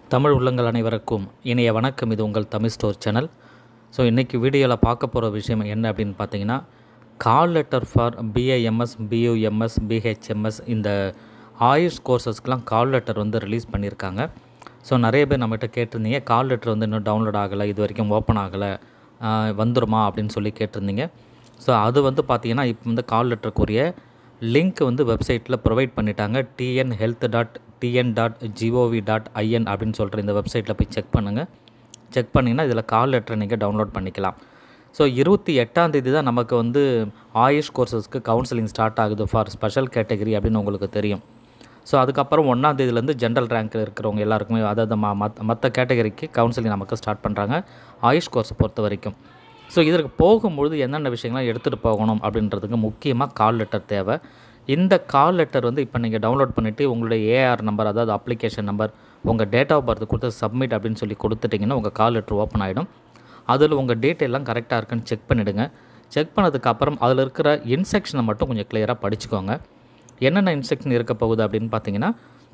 தமிழ் உள்ளங்கள் அனைவருக்கும் இனிய வணக்கம் இது உங்கள் தமிழ் ஸ்டோர் சேனல் ஸோ இன்றைக்கி வீடியோவில் பார்க்க போகிற விஷயம் என்ன அப்படின்னு பார்த்தீங்கன்னா call letter for BAMS BUMS BHMS இந்த ஆயுஷ் கோர்சஸ்க்கெலாம் கால் லெட்டர் வந்து ரிலீஸ் பண்ணியிருக்காங்க ஸோ நிறைய பேர் நம்மகிட்ட கேட்டிருந்தீங்க கால் லெட்டர் வந்து இன்னும் டவுன்லோட் ஆகலை இது வரைக்கும் ஓப்பன் ஆகலை ஆஹ் வந்துருமா அப்படின்னு சொல்லி கேட்டிருந்தீங்க ஸோ அது வந்து பார்த்தீங்கன்னா இப்போ வந்து கால் லெட்டருக்குரிய லிங்க் வந்து வெப்சைட்டில் ப்ரொவைட் பண்ணிட்டாங்க TN health dot TN dot GOV dot IN அப்படின்னு சொல்கிற இந்த வெப்சைட்டில் போய் செக் பண்ணுங்கள் செக் பண்ணிங்கன்னா இதில் கால் லெட்டரை நீங்கள் டவுன்லோட் பண்ணிக்கலாம் ஸோ இருபத்தி எட்டாம் தேதி தான் நமக்கு வந்து ஆயுஷ் கோர்சஸ்க்கு கவுன்சிலிங் ஸ்டார்ட் ஆகுது ஃபார் ஸ்பெஷல் கேட்டகரி அப்படின்னு உங்களுக்கு தெரியும் ஸோ அதுக்கப்புறம் ஒன்றாம் தேதியிலேருந்து ஜென்ரல் ரேங்க்கில் இருக்கிறவங்க எல்லாருக்குமே அதாவது ம மத் மற்ற கேட்டகரிக்கு கவுன்சிலிங் நமக்கு ஸ்டார்ட் பண்ணுறாங்க ஆயுஷ் கோர்ஸை பொறுத்த வரைக்கும் ஸோ இதற்கு போகும்பொழுது என்னென்ன விஷயங்கள்லாம் எடுத்துகிட்டு போகணும் அப்படின்றதுக்கு முக்கியமாக கால் லெட்டர் தேவை இந்த கால் லெட்டர் வந்து இப்போ நீங்கள் டவுன்லோட் பண்ணிவிட்டு உங்களுடைய ஏஆர் நம்பர் அதாவது அப்ளிகேஷன் நம்பர் உங்கள் டேட் ஆஃப் பர்த் கொடுத்து சப்மிட் அப்படின்னு சொல்லி கொடுத்துட்டிங்கன்னா உங்கள் கால் லெட்டர் ஓப்பன் ஆகிடும் அதில் உங்கள் டேட் எல்லாம் கரெக்டாக இருக்குன்னு செக் பண்ணிவிடுங்க செக் பண்ணதுக்கப்புறம் அதில் இருக்கிற இன்ஸ்ட்ரக்ஷனை மட்டும் கொஞ்சம் கிளியராக படிச்சுக்கோங்க என்னென்ன இன்ஸ்ட்ரக்ஷன் இருக்க போகுது அப்படின்னு பார்த்தீங்கன்னா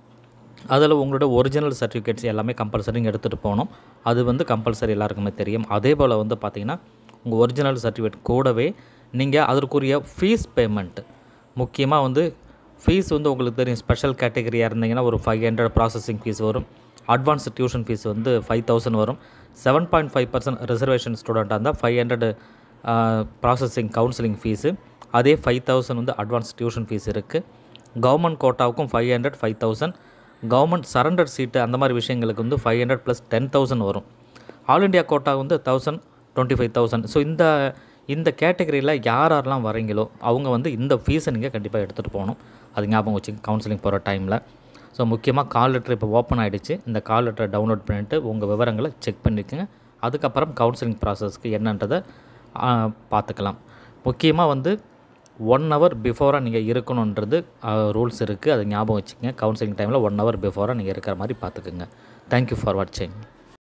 அதில் உங்களோட ஒரிஜினல் சர்டிஃபிகேட்ஸ் எல்லாமே கம்பல்சரி எடுத்துகிட்டு போகணும் அது வந்து கம்பல்சரி எல்லாருக்குமே தெரியும் அதே போல் வந்து பார்த்தீங்கன்னா உங்கள் ஒரிஜினல் சர்டிஃபிகேட் கூடவே நீங்கள் அதற்குரிய ஃபீஸ் பேமெண்ட் முக்கியமாக வந்து ஃபீஸ் வந்து உங்களுக்கு தெரியும் ஸ்பெஷல் கேட்டகரியாக இருந்தீங்கன்னா ஒரு ஃபைவ் ஹண்ட்ரட் ப்ராசஸிங் ஃபீஸ் வரும் அட்வான்ஸ் டியூஷன் ஃபீஸ் வந்து ஃபைவ் தௌசண்ட் வரும் seven point five percent reservation ஸ்டூடெண்ட்டாக இருந்தால் five hundred processing counselling fees அதே ஃபைவ் தௌசண்ட் வந்து அட்வான்ஸ் டியூஷன் ஃபீஸ் இருக்குது கவர்மெண்ட் கோட்டாவுக்கும் five hundred five thousand government surrender seat அந்த மாதிரி விஷயங்களுக்கு வந்து five hundred plus ten thousand வரும் ஆல் இண்டியா கோட்டா வந்து thousand twenty five thousand so இந்த இந்த கேட்டகரியில் யார் யாரெல்லாம் வரீங்களோ அவங்க வந்து இந்த ஃபீஸை நீங்கள் கண்டிப்பாக எடுத்துகிட்டு போகணும் அது ஞாபகம் வச்சு கவுன்சிலிங் போகிற டைமில் ஸோ முக்கியமாக கால் லெட்டர் இப்போ ஓப்பன் ஆகிடுச்சு இந்த கால் லெட்டரை டவுன்லோட் பண்ணிவிட்டு உங்கள் விவரங்களை செக் பண்ணிக்கோங்க அதுக்கப்புறம் கவுன்சிலிங் ப்ராசஸ்க்கு என்னன்றதை ஆ, பார்த்துக்கலாம் முக்கியமாக வந்து ஒன் ஹவர் பிஃபோராக நீங்கள் இருக்கணுன்றது ரூல்ஸ் இருக்குது அதை ஞாபகம் வச்சுக்கோங்க கவுன்சிலிங் டைமில் ஒன் ஹவர் பிஃபோராக நீங்கள் இருக்கிற மாதிரி பார்த்துக்குங்க தேங்க்யூ ஃபார் வாட்சிங்